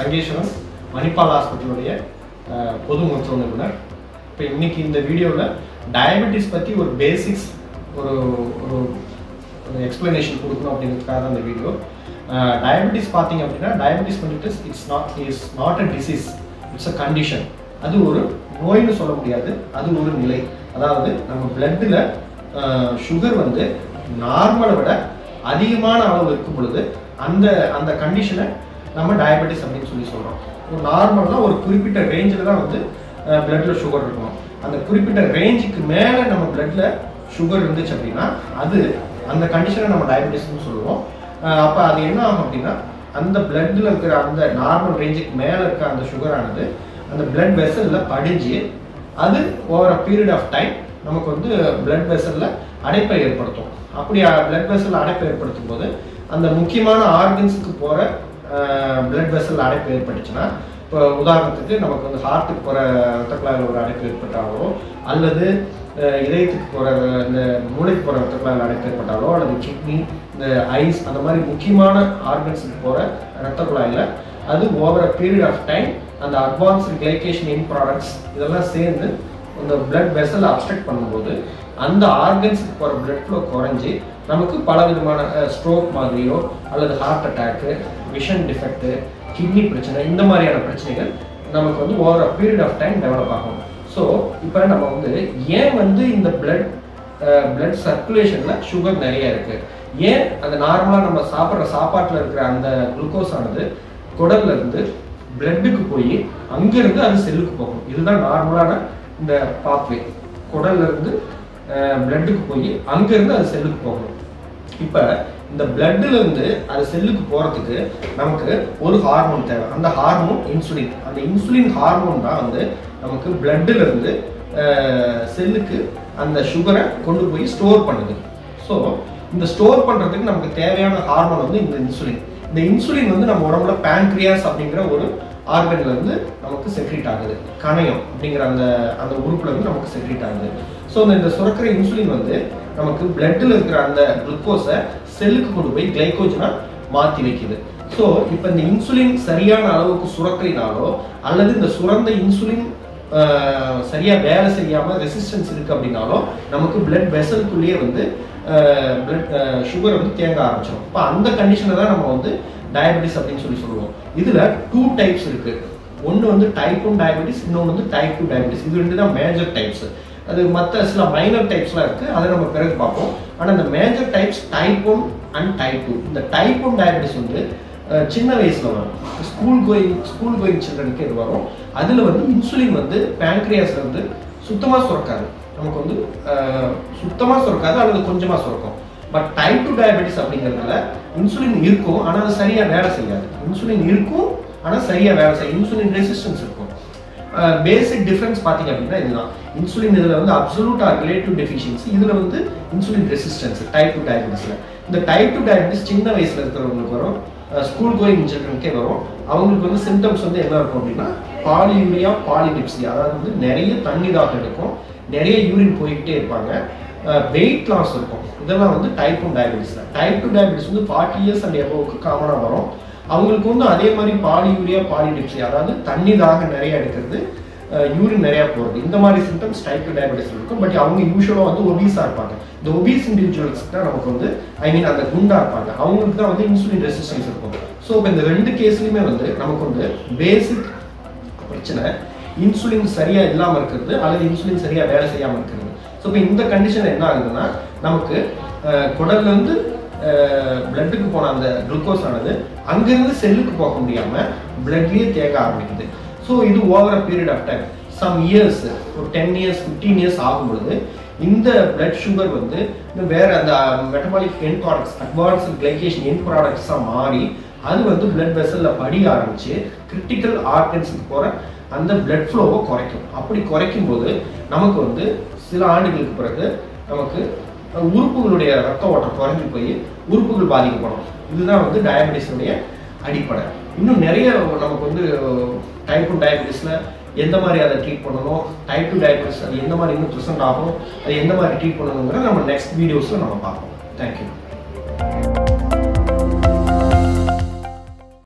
சங்கேஸ்வரன் மணிப்பால் ஹாஸ்பிட்டலுடைய அஹ், பொது மருத்துவ நிபுணர் இப்போ இன்னைக்கு இந்த வீடியோவில் டயபெட்டிஸ் பற்றி ஒரு பேசிக்ஸ் ஒரு ஒரு ஒரு எக்ஸ்பிளனேஷன் கொடுக்கணும் அப்படிங்கிறதுக்காக தான் இந்த வீடியோ டயபெட்டிஸ் பார்த்தீங்க அப்படின்னா டயபெட்டிஸ் வந்துட்டு it's not is not a disease it's a condition அது ஒரு நோய்னு சொல்ல முடியாது அது ஒரு நிலை அதாவது நம்ம பிளட்டில் சுகர் வந்து நார்மலை விட அதிகமான அளவு இருக்கும் பொழுது அந்த அந்த கண்டிஷனை நம்ம டயபெட்டிஸ் அப்படின்னு சொல்லி சொல்கிறோம் ஒரு நார்மல்னா ஒரு குறிப்பிட்ட ரேஞ்சில் தான் வந்து பிளட்ல சுகர் இருக்கணும் அந்த குறிப்பிட்ட ரேஞ்சுக்கு மேலே நம்ம பிளட்ல சுகர் இருந்துச்சு அப்படின்னா அது அந்த கண்டிஷனை நம்ம டயபெட்டிஸ்னு சொல்லுவோம் அப்போ அது என்ன ஆகும் அப்படின்னா அந்த பிளட்ல இருக்கிற அந்த நார்மல் ரேஞ்சுக்கு மேலே இருக்க அந்த சுகரானது அந்த பிளட் வெசலில் படிஞ்சு அது over a period of time நமக்கு வந்து பிளட் வெசலில் அடைப்பை ஏற்படுத்தும் அப்படி பிளட் வெசலில் அடைப்பை ஏற்படுத்தும் போது அந்த முக்கியமான ஆர்கன்ஸுக்கு போகிற பிளட் வெசல் அடைப்பு ஏற்பட்டுச்சுன்னா இப்போ உதாரணத்துக்கு நமக்கு வந்து ஹார்ட்டுக்கு போகிற ரத்த குழாயில் ஒரு அடைப்பு ஏற்பட்டாலோ அல்லது அஹ், இதயத்துக்கு போகிற இந்த மூளைக்கு போகிற ரத்த குழாயில் அடைப்பு ஏற்பட்டாலோ அல்லது கிட்னி இந்த ஐஸ் அந்த மாதிரி முக்கியமான ஆர்கன்ஸுக்கு போகிற ரத்த குழாயில் அது over a period of time அந்த அட்வான்ஸ்டு கிளைகேஷன் இன் ப்ராடக்ட்ஸ் இதெல்லாம் சேர்ந்து அந்த பிளட் வெசல் அப்ஸ்ட்ரக்ட் பண்ணும்போது அந்த ஆர்கன்ஸுக்கு போகிற பிளட் ஃப்ளோ குறைஞ்சி நமக்கு பல விதமான ஸ்ட்ரோக் மாதிரியோ அல்லது heart attack vision defect kidney பிரச்சனை இந்த மாதிரியான பிரச்சனைகள் நமக்கு வந்து over a period of time develop ஆகும் ஸோ இப்போ நம்ம வந்து ஏன் வந்து இந்த பிளட் பிளட் சர்க்குலேஷனில் சுகர் நிறைய இருக்குது ஏன் அந்த நார்மலாக நம்ம சாப்பிட்ற சாப்பாட்டில் இருக்கிற அந்த குளுக்கோஸ் ஆனது குடல்ல இருந்து பிளட்டுக்கு போய் அங்கிருந்து அது செல்லுக்கு போகும் இதுதான் நார்மலான இந்த பாத்வே குடல்ல இருந்து பிளட்டுக்கு போய் அங்கிருந்து அது செல்லுக்கு போகணும் இப்போ இந்த பிளட்ல இருந்து அது செல்லுக்கு போறதுக்கு நமக்கு ஒரு ஹார்மோன் தேவை அந்த ஹார்மோன் இன்சுலின் அந்த இன்சுலின் ஹார்மோன் தான் வந்து நமக்கு பிளட்ல இருந்து செல்லுக்கு அந்த சுகரை கொண்டு போய் ஸ்டோர் பண்ணுது ஸோ இந்த ஸ்டோர் பண்றதுக்கு நமக்கு தேவையான ஹார்மோன் வந்து இந்த இன்சுலின் இந்த இன்சுலின் வந்து நம்ம உடம்புல பேன்க்ரியாஸ் அப்படிங்கிற ஒரு ஆர்கன்ல இருந்து நமக்கு செக்ரேட் ஆகுது கணையம் அப்படிங்கிற அந்த அந்த உறுப்புல இருந்து நமக்கு செக்ரேட் ஆகுது ஸோ இந்த சுரக்கிற இன்சுலின் வந்து நமக்கு பிளட்ல இருக்கிற அந்த குளுக்கோஸை செல்லுக்கு கொண்டு போய் கிளைகோஜனா மாத்தி வைக்குது ஸோ இப்போ இந்த இன்சுலின் சரியான அளவுக்கு சுரக்கலினாலோ அல்லது இந்த சுரந்த இன்சுலின் ஆஹ், சரியா வேலை செய்யாம ரெசிஸ்டன்ஸ் இருக்கு அப்படின்னாலும் நமக்கு பிளட் வெசலுக்குள்ளேயே வந்து பிளட் சுகர் வந்து தேங்க ஆரம்பிச்சிடும் இப்போ அந்த கண்டிஷனை தான் நம்ம வந்து டயபெட்டிஸ் அப்படின்னு சொல்லி சொல்லுவோம் இதுல டூ டைப்ஸ் இருக்கு ஒன்று வந்து டைப் ஒன் டயபெட்டிஸ் இன்னொன்று வந்து டைப் டூ டயபெட்டிஸ் இது ரெண்டு தான் மேஜர் டைப்ஸ் அது மற்ற சில மைனர் டைப்ஸ்லாம் இருக்கு அதை நம்ம பிறகு பார்ப்போம் ஆனால் இந்த major types type one and type two இந்த டைப் ஒன் டயபெட்டிஸ் வந்து அஹ், சின்ன வயசுல வரும் ஸ்கூல் கோயிங் ஸ்கூல் கோயிங் சில்ட்ரனுக்கு இது வரும் அதுல வந்து இன்சுலின் வந்து பேங்க்ரியாஸ்ல வந்து சுத்தமா சுரக்காது நமக்கு வந்து அஹ், சுத்தமா சுரக்காது அல்லது கொஞ்சமா சுரக்கும் பட் டைப் டூ டயபெட்டிஸ் அப்படிங்கிறதுல இன்சுலின் இருக்கும் ஆனா அது சரியா வேலை செய்யாது இன்சுலின் இருக்கும் ஆனா சரியா வேலை செய்யும் இன்சுலின் ரெசிஸ்டன்ஸ் இருக்கும் பேசிக் டிஃபரன்ஸ் பார்த்தீங்க அப்படின்னா இதுதான் இன்சுலின் இதில் வந்து அப்சல்யூட் ஆர் ரிலேட்டிவ் டெஃபிஷியன்சி இதில் வந்து இன்சுலின் ரெசிஸ்டன்ஸ் டைப் டூ டயபெட்டிஸில் இந்த டைப் டூ டயபெட்டிஸ் சின்ன வயசில் இருக்கிறவங்களுக்கு வரும் ஸ்கூல் கோயிங் சில்ட்ரனுக்கே வரும் அவங்களுக்கு வந்து சிம்டம்ஸ் வந்து என்ன இருக்கும் அப்படின்னா பாலியூரியா பாலிடிப்ஸியா அதாவது வந்து நிறைய தண்ணி தாகம் எடுக்கும் நிறைய யூரின் போய்கிட்டே இருப்பாங்க வெயிட் லாஸ் இருக்கும் இதெல்லாம் வந்து type one diabetes type two diabetes வந்து ஃபார்ட்டி இயர்ஸ் அண்ட் எபோவுக்கு காமனாக வரும் அவங்களுக்கு வந்து அதே மாதிரி பாலியூரியா பாலிடிப்ஸி அதாவது தண்ணி தாகம் நிறைய எடுக்கிறது யூரின் நிறைய போகிறது இந்த மாதிரி சிம்டம்ஸ் டைப் டூ டயபெட்டிஸ் இருக்கும் பட் அவங்க யூஸ்வலாக வந்து ஒபீஸாக இருப்பாங்க இந்த ஒபீஸ் இண்டிவிஜுவல்ஸ்க்கு தான் நமக்கு வந்து ஐ மீன் அந்த குண்டா இருப்பாங்க அவங்களுக்கு தான் வந்து இன்சுலின் ரெசிஸ்டன்ஸ் இருக்கும் ஸோ இப்போ இந்த ரெண்டு கேஸ்லையுமே வந்து நமக்கு வந்து பேசிக் பிரச்சனை இன்சுலின் சரியா இல்லாம இருக்கிறது அல்லது இன்சுலின் சரியா வேலை செய்யாம இருக்கிறது ஸோ இப்போ இந்த கண்டிஷன் என்ன ஆகுதுன்னா நமக்கு அஹ், குடல்ல இருந்து பிளட்டுக்கு போன அந்த குளுக்கோஸ் ஆனது அங்கிருந்து செல்லுக்கு போக முடியாம பிளட்லயே தேங்க ஆரம்பிக்குது ஸோ இது over a period of time some years ஒரு டென் இயர்ஸ் ஃபிஃப்டீன் இயர்ஸ் ஆகும் பொழுது இந்த பிளட் சுகர் வந்து இன்னும் வேற அந்த metabolic end products advanced glycation end ப்ராடக்ட்ஸாக மாறி அது வந்து பிளட் வெசல்ல படிய ஆரம்பிச்சு கிரிட்டிக்கல் ஆர்கன்ஸுக்கு போற அந்த பிளட் ஃப்ளோவை குறைக்கும் அப்படி குறைக்கும் போது நமக்கு வந்து சில ஆண்டுகளுக்கு பிறகு நமக்கு உறுப்புகளுடைய ரத்த ஓட்டம் குறைஞ்சு போய் உறுப்புகள் பாதிக்கப்படும் இதுதான் வந்து டயபெட்டிஸுடைய அடிப்படை இன்னும் நிறைய நமக்கு வந்து டைப் ஒன் டயபெட்டிஸில் எந்த மாதிரி அதை ட்ரீட் பண்ணணும் டைப் டூ டயபெட்டிஸ் அது எந்த மாதிரி இன்னும் ப்ரெசென்ட் ஆகும் அது எந்த மாதிரி ட்ரீட் பண்ணணுங்கிற நம்ம நெக்ஸ்ட் வீடியோஸில் நம்ம பார்ப்போம் தேங்க்யூ